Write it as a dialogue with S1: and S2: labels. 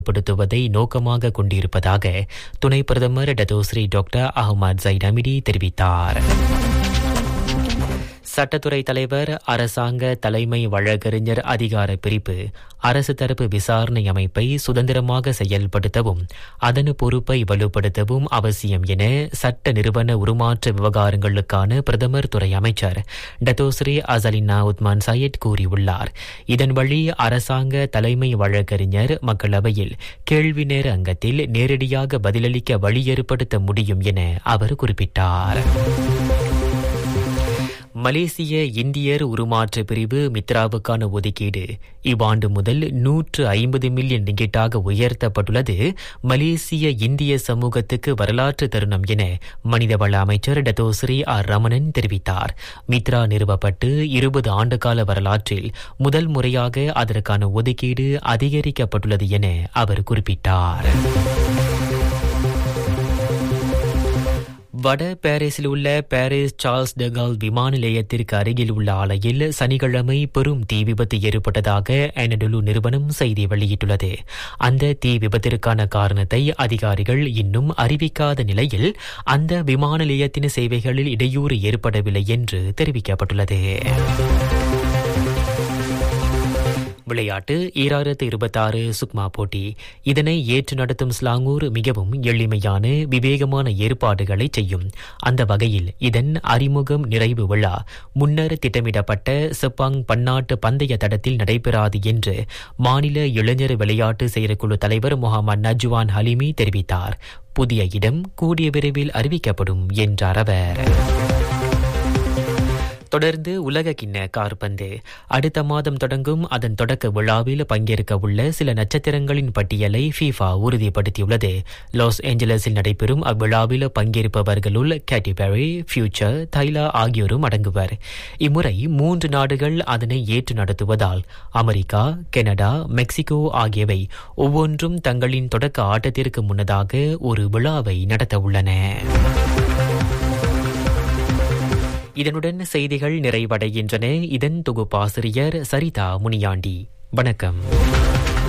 S1: படுத்துவதை நோக்கமாக கொண்டிருப்பதாக துணை பிரதமர் Datuk Seri doctor Ahmad Zahid Hamidi தெரிவித்தார் சட்டத்துறை தலைவர் அரசாங்க தலைமை வழக்கறிஞர் அதிகார பிரிப்பு அரசு தரப்பு விசாரணை அமைப்பை சுதந்திரமாக செயல்படுத்தவும் அதன் பொறுப்பை வலுப்படுத்தவும் அவசியம் என சட்ட நிறுவன உருமாற்ற விவகாரங்களுக்கான பிரதமர் துறை அமைச்சர் டத்தோஸ்ரீ அசலினா உத்மான் சையத் கூறியுள்ளார் இதன் வழி அரசாங்க தலைமை வழக்கறிஞர் மக்களவையில் கேள்வி நேர அங்கத்தில் நேரடியாக பதிலளிக்க வழி ஏற்படுத்த முடியும் என அவர் குறிப்பிட்டார் மலேசிய இந்தியர் உருமாற்ற பிரிவு மித்ராவுக்கான ஒதுக்கீடு இவ்வாண்டு முதல் நூற்று ஐம்பது மில்லியன் ரிங்கிட்டாக உயர்த்தப்பட்டுள்ளது மலேசிய இந்திய சமூகத்துக்கு வரலாற்று தருணம் என மனிதவள அமைச்சர் டத்தோஸ்ரீ ஆர் ரமணன் தெரிவித்தார் மித்ரா நிறுவப்பட்டு இருபது ஆண்டுகால வரலாற்றில் முதல் முறையாக அதற்கான ஒதுக்கீடு அதிகரிக்கப்பட்டுள்ளது என அவர் குறிப்பிட்டார் வட பாரிஸில் உள்ள பாரிஸ் சார்ல்ஸ் டெகால் விமான நிலையத்திற்கு அருகில் உள்ள ஆலையில் சனிக்கிழமை பெரும் தீ விபத்து ஏற்பட்டதாக எனடலு நிறுவனம் செய்தி வெளியிட்டுள்ளது அந்த தீ விபத்திற்கான காரணத்தை அதிகாரிகள் இன்னும் அறிவிக்காத நிலையில் அந்த விமான நிலையத்தின் சேவைகளில் இடையூறு ஏற்படவில்லை என்று தெரிவிக்கப்பட்டுள்ளது விளையாட்டு ஈராயிரத்து இருபத்தாறு சுக்மா போட்டி இதனை ஏற்று நடத்தும் ஸ்லாங்கூர் மிகவும் எளிமையான விவேகமான ஏற்பாடுகளை செய்யும் அந்த வகையில் இதன் அறிமுகம் நிறைவு விழா முன்னர் திட்டமிடப்பட்ட செப்பாங் பன்னாட்டு பந்தய தடத்தில் நடைபெறாது என்று மாநில இளைஞர் விளையாட்டு செயற்குழு தலைவர் முகமது நஜ்வான் ஹலிமி தெரிவித்தார் புதிய இடம் கூடிய விரைவில் அறிவிக்கப்படும் என்றார் அவர் தொடர்ந்து உலக கிண்ண கார்பந்து அடுத்த மாதம் தொடங்கும் அதன் தொடக்க விழாவில் பங்கேற்க உள்ள சில நட்சத்திரங்களின் பட்டியலை ஃபீஃபா உறுதிப்படுத்தியுள்ளது லாஸ் ஏஞ்சலஸில் நடைபெறும் அவ்விழாவில் பங்கேற்பவர்களுள் கேட்டிபெரி ஃபியூச்சர் தைலா ஆகியோரும் அடங்குவர் இம்முறை மூன்று நாடுகள் அதனை ஏற்று நடத்துவதால் அமெரிக்கா கனடா மெக்சிகோ ஆகியவை ஒவ்வொன்றும் தங்களின் தொடக்க ஆட்டத்திற்கு முன்னதாக ஒரு விழாவை நடத்த உள்ளன இதனுடன் செய்திகள் நிறைவடைகின்றன இதன் தொகுப்பாசிரியர் சரிதா முனியாண்டி வணக்கம்